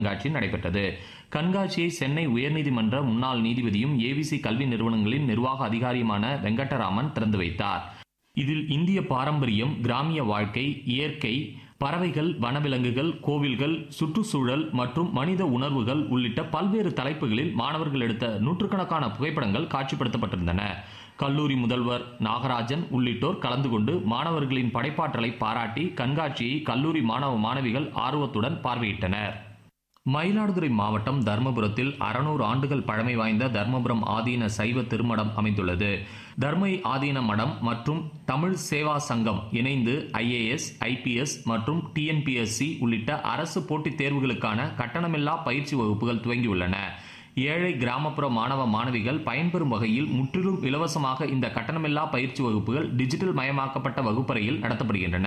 கண்காட்சி நடைபெற்றது கண்காட்சியை சென்னை உயர்நீதிமன்ற முன்னாள் நீதிபதியும் ஏவிசி கல்வி நிறுவனங்களின் நிர்வாக அதிகாரியுமான வெங்கட்டராமன் திறந்து வைத்தார் இதில் இந்திய பாரம்பரியம் கிராமிய வாழ்க்கை இயற்கை பறவைகள் வனவிலங்குகள் கோவில்கள் சுற்றுச்சூழல் மற்றும் மனித உணர்வுகள் உள்ளிட்ட பல்வேறு தலைப்புகளில் மாணவர்கள் எடுத்த நூற்றுக்கணக்கான புகைப்படங்கள் காட்சிப்படுத்தப்பட்டிருந்தன கல்லூரி முதல்வர் நாகராஜன் உள்ளிட்டோர் கலந்து கொண்டு மாணவர்களின் படைப்பாற்றலை பாராட்டி கண்காட்சியை கல்லூரி மாணவ மாணவிகள் ஆர்வத்துடன் பார்வையிட்டனர் மயிலாடுதுறை மாவட்டம் தர்மபுரத்தில் அறுநூறு ஆண்டுகள் பழமை வாய்ந்த தர்மபுரம் ஆதீன சைவ திருமடம் அமைந்துள்ளது தர்மை ஆதீன மடம் மற்றும் தமிழ் சேவா சங்கம் இணைந்து ஐஏஎஸ் ஐபிஎஸ் மற்றும் டிஎன்பிஎஸ்சி உள்ளிட்ட அரசு போட்டித் தேர்வுகளுக்கான கட்டணமில்லா பயிற்சி வகுப்புகள் துவங்கியுள்ளன ஏழை கிராமப்புற மாணவ மாணவிகள் பயன்பெறும் வகையில் முற்றிலும் இலவசமாக இந்த கட்டணமில்லா பயிற்சி வகுப்புகள் டிஜிட்டல் மயமாக்கப்பட்ட வகுப்பறையில் நடத்தப்படுகின்றன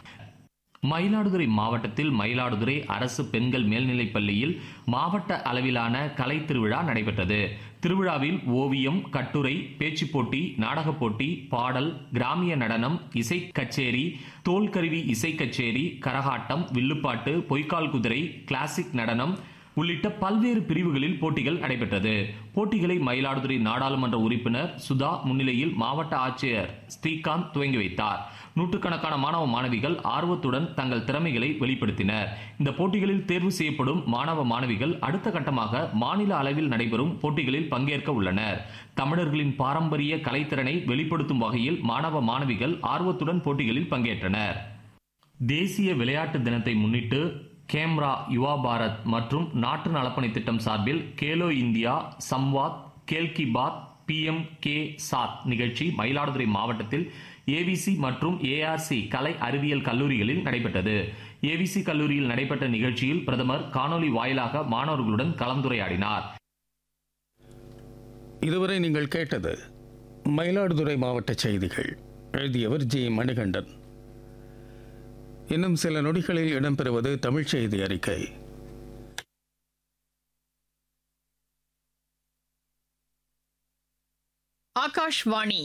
மயிலாடுதுறை மாவட்டத்தில் மயிலாடுதுறை அரசு பெண்கள் மேல்நிலைப் பள்ளியில் மாவட்ட அளவிலான கலை திருவிழா நடைபெற்றது திருவிழாவில் ஓவியம் கட்டுரை பேச்சுப் போட்டி நாடகப் போட்டி பாடல் கிராமிய நடனம் இசை கச்சேரி தோல்கருவி இசை கச்சேரி கரகாட்டம் வில்லுப்பாட்டு பொய்க்கால் குதிரை கிளாசிக் நடனம் உள்ளிட்ட பல்வேறு பிரிவுகளில் போட்டிகள் நடைபெற்றது போட்டிகளை மயிலாடுதுறை நாடாளுமன்ற உறுப்பினர் சுதா முன்னிலையில் மாவட்ட ஆட்சியர் ஸ்ரீகாந்த் துவங்கி வைத்தார் நூற்றுக்கணக்கான மாணவ மாணவிகள் ஆர்வத்துடன் தங்கள் திறமைகளை வெளிப்படுத்தினர் இந்த போட்டிகளில் தேர்வு செய்யப்படும் மாணவ மாணவிகள் அடுத்த கட்டமாக மாநில அளவில் நடைபெறும் போட்டிகளில் பங்கேற்க உள்ளனர் தமிழர்களின் பாரம்பரிய கலைத்திறனை வெளிப்படுத்தும் வகையில் மாணவ மாணவிகள் ஆர்வத்துடன் போட்டிகளில் பங்கேற்றனர் தேசிய விளையாட்டு தினத்தை முன்னிட்டு கேம்ரா யுவா பாரத் மற்றும் நாட்டு நலப்பணி திட்டம் சார்பில் கேலோ இந்தியா சம்வாத் கேல்கி பாத் பிஎம் கே சாத் நிகழ்ச்சி மயிலாடுதுறை மாவட்டத்தில் ஏவிசி மற்றும் ஏஆர்சி கலை அறிவியல் கல்லூரிகளில் நடைபெற்றது ஏவிசி கல்லூரியில் நடைபெற்ற நிகழ்ச்சியில் பிரதமர் காணொலி வாயிலாக மாணவர்களுடன் கலந்துரையாடினார் இதுவரை நீங்கள் கேட்டது மயிலாடுதுறை மாவட்ட செய்திகள் எழுதியவர் ஜி மணிகண்டன் இன்னும் சில நொடிகளில் இடம்பெறுவது தமிழ் செய்தி அறிக்கை ஆகாஷ்வாணி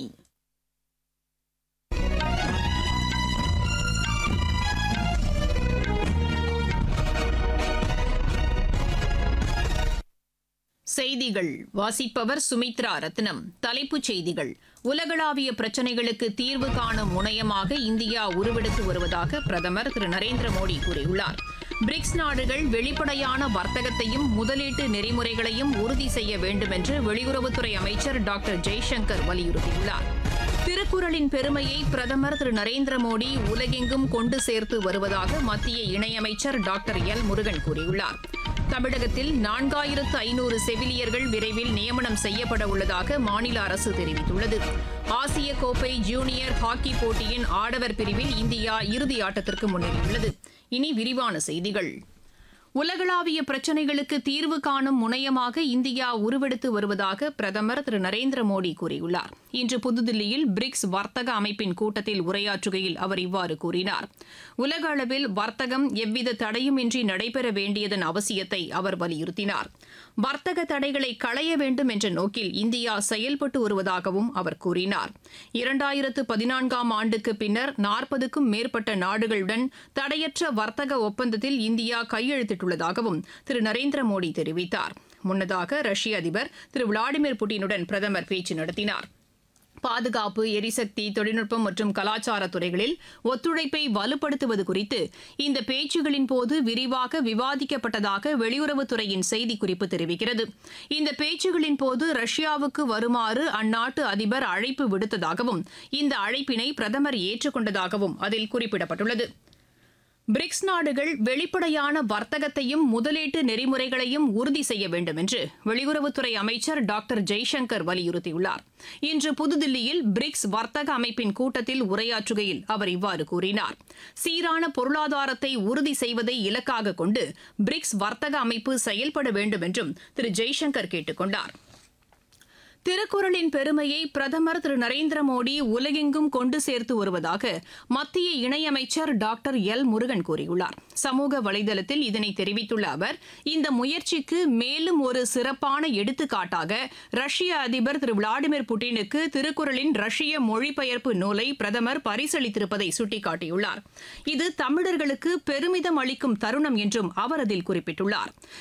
செய்திகள் வாசிப்பவர் சுமித்ரா ரத்னம் தலைப்புச் செய்திகள் உலகளாவிய பிரச்சினைகளுக்கு தீர்வு காணும் முனையமாக இந்தியா உருவெடுத்து வருவதாக பிரதமர் திரு நரேந்திர மோடி கூறியுள்ளார் பிரிக்ஸ் நாடுகள் வெளிப்படையான வர்த்தகத்தையும் முதலீட்டு நெறிமுறைகளையும் உறுதி செய்ய வேண்டும் என்று வெளியுறவுத்துறை அமைச்சர் டாக்டர் ஜெய்சங்கர் வலியுறுத்தியுள்ளார் திருக்குறளின் பெருமையை பிரதமர் திரு நரேந்திர மோடி உலகெங்கும் கொண்டு சேர்த்து வருவதாக மத்திய இணையமைச்சர் டாக்டர் எல் முருகன் கூறியுள்ளார் தமிழகத்தில் நான்காயிரத்து ஐநூறு செவிலியர்கள் விரைவில் நியமனம் செய்யப்பட உள்ளதாக மாநில அரசு தெரிவித்துள்ளது ஆசிய கோப்பை ஜூனியர் ஹாக்கி போட்டியின் ஆடவர் பிரிவில் இந்தியா இறுதி ஆட்டத்திற்கு முன்னேறியுள்ளது இனி விரிவான செய்திகள் உலகளாவிய பிரச்சினைகளுக்கு தீர்வு காணும் முனையமாக இந்தியா உருவெடுத்து வருவதாக பிரதமர் திரு நரேந்திர மோடி கூறியுள்ளார் இன்று புதுதில்லியில் பிரிக்ஸ் வர்த்தக அமைப்பின் கூட்டத்தில் உரையாற்றுகையில் அவர் இவ்வாறு கூறினார் உலக அளவில் வர்த்தகம் எவ்வித தடையுமின்றி நடைபெற வேண்டியதன் அவசியத்தை அவர் வலியுறுத்தினார் வர்த்தக தடைகளை களைய வேண்டும் என்ற நோக்கில் இந்தியா செயல்பட்டு வருவதாகவும் அவர் கூறினார் இரண்டாயிரத்து பதினான்காம் ஆண்டுக்கு பின்னர் நாற்பதுக்கும் மேற்பட்ட நாடுகளுடன் தடையற்ற வர்த்தக ஒப்பந்தத்தில் இந்தியா கையெழுத்திட்டுள்ளதாகவும் திரு நரேந்திர மோடி தெரிவித்தார் முன்னதாக ரஷ்ய அதிபர் திரு விளாடிமிர் புட்டினுடன் பிரதமர் பேச்சு நடத்தினார் பாதுகாப்பு எரிசக்தி தொழில்நுட்பம் மற்றும் கலாச்சார துறைகளில் ஒத்துழைப்பை வலுப்படுத்துவது குறித்து இந்த பேச்சுகளின் போது விரிவாக விவாதிக்கப்பட்டதாக வெளியுறவுத்துறையின் செய்திக்குறிப்பு தெரிவிக்கிறது இந்த பேச்சுகளின் போது ரஷ்யாவுக்கு வருமாறு அந்நாட்டு அதிபர் அழைப்பு விடுத்ததாகவும் இந்த அழைப்பினை பிரதமர் ஏற்றுக்கொண்டதாகவும் அதில் குறிப்பிடப்பட்டுள்ளது பிரிக்ஸ் நாடுகள் வெளிப்படையான வர்த்தகத்தையும் முதலீட்டு நெறிமுறைகளையும் உறுதி செய்ய வேண்டும் என்று வெளியுறவுத்துறை அமைச்சர் டாக்டர் ஜெய்சங்கர் வலியுறுத்தியுள்ளார் இன்று புதுதில்லியில் பிரிக்ஸ் வர்த்தக அமைப்பின் கூட்டத்தில் உரையாற்றுகையில் அவர் இவ்வாறு கூறினார் சீரான பொருளாதாரத்தை உறுதி செய்வதை இலக்காக கொண்டு பிரிக்ஸ் வர்த்தக அமைப்பு செயல்பட வேண்டும் என்றும் திரு ஜெய்சங்கர் கேட்டுக் கொண்டார் திருக்குறளின் பெருமையை பிரதமர் திரு நரேந்திர மோடி உலகெங்கும் கொண்டு சேர்த்து வருவதாக மத்திய இணையமைச்சர் டாக்டர் எல் முருகன் கூறியுள்ளார் சமூக வலைதளத்தில் இதனை தெரிவித்துள்ள அவர் இந்த முயற்சிக்கு மேலும் ஒரு சிறப்பான எடுத்துக்காட்டாக ரஷ்ய அதிபர் திரு விளாடிமிர் புட்டினுக்கு திருக்குறளின் ரஷ்ய மொழிபெயர்ப்பு நூலை பிரதமர் பரிசளித்திருப்பதை சுட்டிக்காட்டியுள்ளார் இது தமிழர்களுக்கு பெருமிதம் அளிக்கும் தருணம் என்றும் அவர் அதில் குறிப்பிட்டுள்ளார்